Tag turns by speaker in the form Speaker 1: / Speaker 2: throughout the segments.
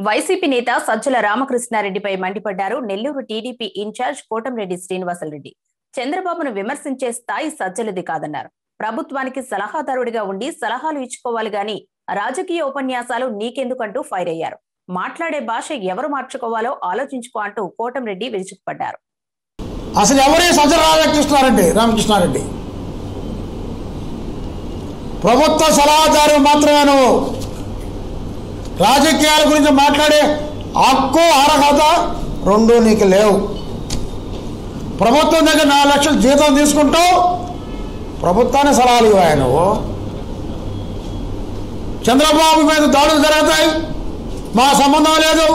Speaker 1: YCP నేత సజ్జల రామకృష్ణారెడ్డిపై మండిపడ్డారు నెల్లూరు టీడీపీ ఇన్ఛార్జ్ కోటంరెడ్డి శ్రీనివాసరెడ్డి చంద్రబాబును విమర్శించే స్థాయి సజ్జలది కాదన్నారు ప్రభుత్వానికి సలహాదారుడిగా ఉండి సలహాలు ఇచ్చుకోవాలి గాని రాజకీయ ఉపన్యాసాలు నీకెందుకంటూ ఫైర్ అయ్యారు మాట్లాడే భాష ఎవరు మార్చుకోవాలో ఆలోచించుకో అంటూ కోటంరెడ్డి విరుచుకుపడ్డారు
Speaker 2: అసలు ఎవరే సజ్జల రామకృష్ణారెడ్డి రామకృష్ణారెడ్డి ప్రభుత్వ సలహాదారు మాత్రమే నువ్వు రాజకీయాల గురించి మాట్లాడే హక్కు అర్హత రెండు నీకు లేవు ప్రభుత్వం దగ్గర నాలుగు లక్షలు జీతం తీసుకుంటూ ప్రభుత్వాన్ని సలహాలు ఇవ్వాలి నువ్వు చంద్రబాబు మీద దాడులు జరుగుతాయి మా సంబంధం లేదు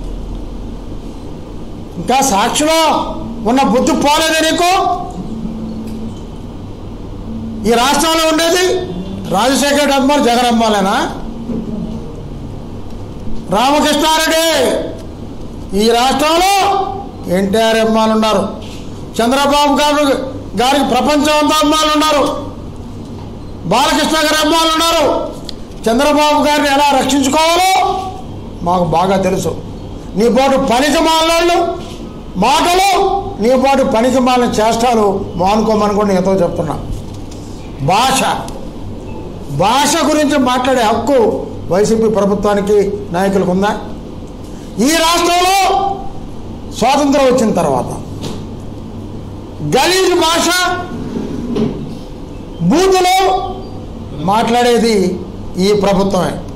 Speaker 2: ఇంకా సాక్షిలో ఉన్న బుద్ధి పోలేదే నీకు ఈ రాష్ట్రంలో ఉండేది రాజశేఖర రెడ్డి అమ్మారు జగన్ అమ్మాలేనా రామకృష్ణారెడ్డి ఈ రాష్ట్రంలో ఎన్టీఆర్ అమ్మాలు ఉన్నారు చంద్రబాబు గారు గారికి ప్రపంచం అంతా అమ్మాలు ఉన్నారు బాలకృష్ణ గారి అమ్మాలు ఉన్నారు చంద్రబాబు గారిని ఎలా రక్షించుకోవాలో మాకు బాగా తెలుసు నీ పాటు పనికి మాలను మాటలు నీ పాటు పనికి మాలిన చేష్టాలు మానుకోమని కూడా నేను ఎంతో చెప్తున్నా భాష భాష గురించి మాట్లాడే హక్కు వైసీపీ ప్రభుత్వానికి నాయకులకు ఉందా ఈ రాష్ట్రంలో స్వాతంత్రం వచ్చిన తర్వాత గలీజ్ భాష బూతులో మాట్లాడేది ఈ ప్రభుత్వమే